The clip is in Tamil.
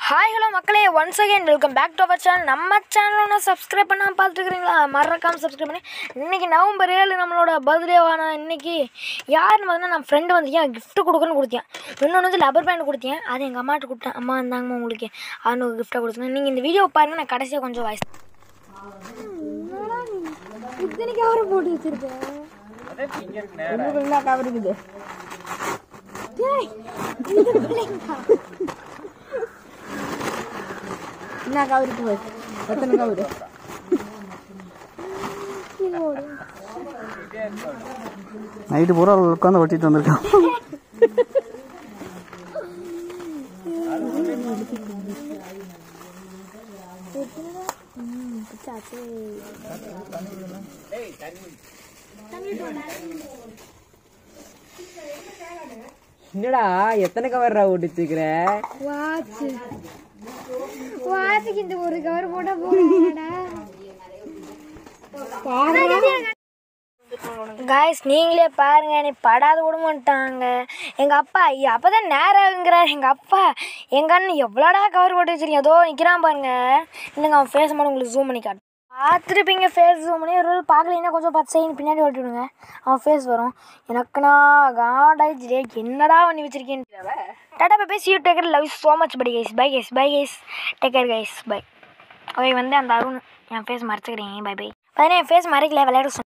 ஹாய் ஹலோ மக்களே once again welcome back to our channel நம்ம சேனல் ஒன்று சப்ஸ்கிரைப் பண்ணாமல் பார்த்துருக்குறீங்களா மறக்காமல் சப்ஸ்கிரைப் பண்ணி இன்றைக்கி நவம்பர் ஏழு நம்மளோட பர்த்டேவான இன்னைக்கு யாருன்னு பார்த்தீங்கன்னா நான் ஃப்ரெண்டு வந்திருக்கேன் கிஃப்ட் கொடுக்கணும்னு கொடுத்தேன் இன்னொன்று வந்து லப்பர் பேண்ட் கொடுத்தேன் அது எங்கள் அம்மாட்ட கொடுத்தேன் அம்மா இருந்தாங்கம்மா உங்களுக்கு அவனுக்கு கிஃப்ட்டாக கொடுத்தேன் நீங்கள் இந்த வீடியோ பாருங்க நான் கடைசியாக கொஞ்சம் வாய்ஸ் இத்தனை கவர் போட்டு வச்சிருக்கேன் உங்களுக்குள்ள கவர் இருக்குது என்ன கவர் இருக்குது எத்தனை கவர் நைட்டு பூரா உட்காந்து ஒட்டிட்டு வந்திருக்கான் என்னடா எத்தனை கவர் ஓட்டு வச்சுக்கிற வாட்ச் வாட்சுக்கு இந்த ஒரு கவர் போட்டா போடா காய்ஸ் நீங்களே பாருங்க நீ படாத விட மாட்டாங்க எங்கள் அப்பா அப்போ தான் நேரம் ஆகுங்கிறார் எங்கள் அப்பா எங்கள் அண்ணன் எவ்வளோடா கவர் போட்டு வச்சிருக்கீங்க ஏதோ நிற்கிறான் பாருங்க இல்லைங்க அவன் ஃபேஸ் மட்டும் உங்களுக்கு ஜூம் பண்ணி காட்டு பார்த்துருப்பீங்க ஃபேஸ் ஜூம் பண்ணி ஒரு பார்க்கலன்னா கொஞ்சம் பத்து செகண்ட் பின்னாடி ஓட்டி விடுங்க அவன் ஃபேஸ் வரும் எனக்குனா காடாயிடுச்சு என்னடா பண்ணி வச்சிருக்கேன்னு tata bye bye see you take care love so much படி guys bye guys bye guys take care guys bye அவை வந்து அந்த அருண் என் ஃபேஸ் மறைச்சிக்கிறீங்க பை பை பதினே என் ஃபேஸ் மறைக்கல விளையாட சொன்னேன்